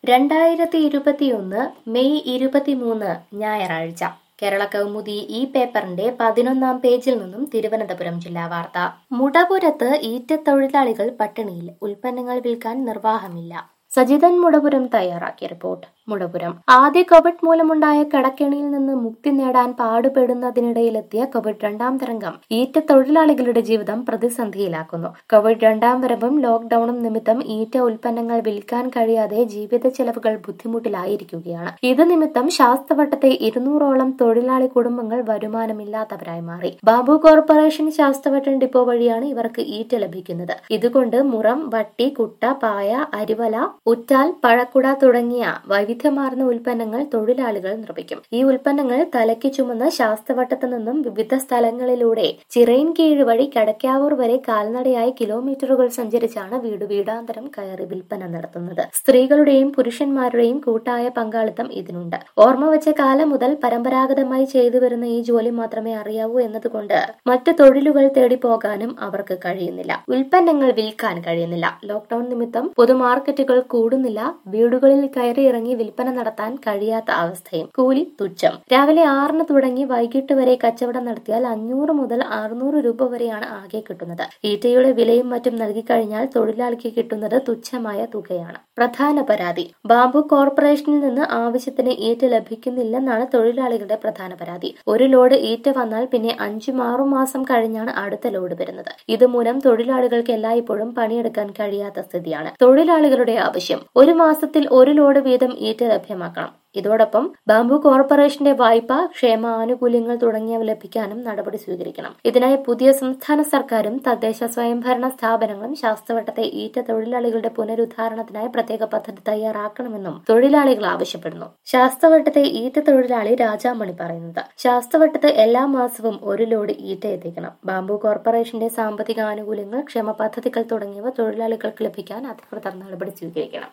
രണ്ടായിരത്തി ഇരുപത്തിയൊന്ന് മെയ് ഇരുപത്തിമൂന്ന് ഞായറാഴ്ച കേരള കൗമുദി ഈ പേപ്പറിന്റെ പതിനൊന്നാം പേജിൽ നിന്നും തിരുവനന്തപുരം ജില്ലാ വാർത്ത മുടപുരത്ത് ഈറ്റത്തൊഴിലാളികൾ പട്ടിണിയിൽ ഉൽപ്പന്നങ്ങൾ വിൽക്കാൻ നിർവാഹമില്ല സജിതൻ മുടപുരം തയ്യാറാക്കിയ റിപ്പോർട്ട് മുടപുരം ആദ്യ കോവിഡ് മൂലമുണ്ടായ കടക്കെണിയിൽ നിന്ന് മുക്തി നേടാൻ പാടുപെടുന്നതിനിടയിലെത്തിയ കോവിഡ് രണ്ടാം തരംഗം ഈറ്റ തൊഴിലാളികളുടെ ജീവിതം പ്രതിസന്ധിയിലാക്കുന്നു കോവിഡ് രണ്ടാം വരവും ലോക്ഡൌണും നിമിത്തം ഈറ്റ ഉൽപ്പന്നങ്ങൾ വിൽക്കാൻ കഴിയാതെ ജീവിത ചെലവുകൾ ബുദ്ധിമുട്ടിലായിരിക്കുകയാണ് ഇത് നിമിത്തം ശാസ്ത്രവട്ടത്തെ ഇരുന്നൂറോളം തൊഴിലാളി കുടുംബങ്ങൾ വരുമാനമില്ലാത്തവരായി മാറി ബാബു കോർപ്പറേഷൻ ശാസ്ത്രവട്ടം ഡിപ്പോ വഴിയാണ് ഇവർക്ക് ഈറ്റ ലഭിക്കുന്നത് ഇതുകൊണ്ട് മുറം വട്ടി കുട്ട പായ അരിവല ഉറ്റാൽ പഴക്കുട തുടങ്ങിയ വൈവിധ്യമാർന്ന ഉൽപ്പന്നങ്ങൾ തൊഴിലാളികൾ നിർമ്മിക്കും ഈ ഉൽപ്പന്നങ്ങൾ തലയ്ക്ക് ചുമന്ന് ശാസ്ത്രവട്ടത്തു നിന്നും വിവിധ സ്ഥലങ്ങളിലൂടെ ചിറയിൻ കീഴ് വഴി കടക്കാവൂർ വരെ കാൽനടയായി കിലോമീറ്ററുകൾ സഞ്ചരിച്ചാണ് വീട് വീടാന്തരം കയറി വിൽപ്പന നടത്തുന്നത് സ്ത്രീകളുടെയും പുരുഷന്മാരുടെയും കൂട്ടായ പങ്കാളിത്തം ഇതിനുണ്ട് ഓർമ്മ വെച്ച കാലം മുതൽ പരമ്പരാഗതമായി ചെയ്തു വരുന്ന ഈ ജോലി മാത്രമേ അറിയാവൂ എന്നതുകൊണ്ട് മറ്റു തൊഴിലുകൾ തേടി പോകാനും അവർക്ക് കഴിയുന്നില്ല ഉൽപ്പന്നങ്ങൾ വിൽക്കാൻ കഴിയുന്നില്ല ലോക്ഡൌൺ നിമിത്തം പൊതുമാർക്കറ്റുകൾ കൂടുന്നില്ല വീടുകളിൽ കയറി ഇറങ്ങി വിൽപ്പന നടത്താൻ കഴിയാത്ത അവസ്ഥയും കൂലി തുച്ഛം രാവിലെ ആറിന് തുടങ്ങി വൈകിട്ട് വരെ കച്ചവടം നടത്തിയാൽ അഞ്ഞൂറ് മുതൽ അറുന്നൂറ് രൂപ വരെയാണ് ആകെ കിട്ടുന്നത് ഈറ്റയുടെ വിലയും മറ്റും നൽകി കഴിഞ്ഞാൽ തൊഴിലാളിക്ക് കിട്ടുന്നത് തുച്ഛമായ തുകയാണ് പ്രധാന പരാതി ബാബു കോർപ്പറേഷനിൽ നിന്ന് ആവശ്യത്തിന് ഈറ്റ ലഭിക്കുന്നില്ലെന്നാണ് തൊഴിലാളികളുടെ പ്രധാന പരാതി ഒരു ലോഡ് ഈറ്റ വന്നാൽ പിന്നെ അഞ്ചും ആറും മാസം കഴിഞ്ഞാണ് അടുത്ത ലോഡ് വരുന്നത് ഇതുമൂലം തൊഴിലാളികൾക്ക് എല്ലായ്പ്പോഴും പണിയെടുക്കാൻ കഴിയാത്ത സ്ഥിതിയാണ് തൊഴിലാളികളുടെ ആവശ്യം ഒരു മാസത്തിൽ ഒരു ലോഡ് വീതം ഈറ്റ ലഭ്യമാക്കണം ഇതോടൊപ്പം ബാംബു കോർപ്പറേഷന്റെ വായ്പ ക്ഷേമ ആനുകൂല്യങ്ങൾ തുടങ്ങിയവ ലഭിക്കാനും നടപടി സ്വീകരിക്കണം ഇതിനായി പുതിയ സംസ്ഥാന സർക്കാരും തദ്ദേശ സ്വയംഭരണ സ്ഥാപനങ്ങളും ശാസ്ത്രവട്ടത്തെ ഈറ്റ തൊഴിലാളികളുടെ പുനരുദ്ധാരണത്തിനായി പ്രത്യേക പദ്ധതി തയ്യാറാക്കണമെന്നും തൊഴിലാളികൾ ആവശ്യപ്പെടുന്നു ശാസ്ത്രവട്ടത്തെ ഈറ്റ തൊഴിലാളി രാജാമണി പറയുന്നത് ശാസ്ത്രവട്ടത്ത് എല്ലാ മാസവും ഒരു ലോഡ് ഈറ്റ എത്തിക്കണം ബാംബു കോർപ്പറേഷന്റെ സാമ്പത്തിക ആനുകൂല്യങ്ങൾ ക്ഷേമ പദ്ധതികൾ തുടങ്ങിയവ തൊഴിലാളികൾക്ക് ലഭിക്കാൻ അധികൃതർ നടപടി സ്വീകരിക്കണം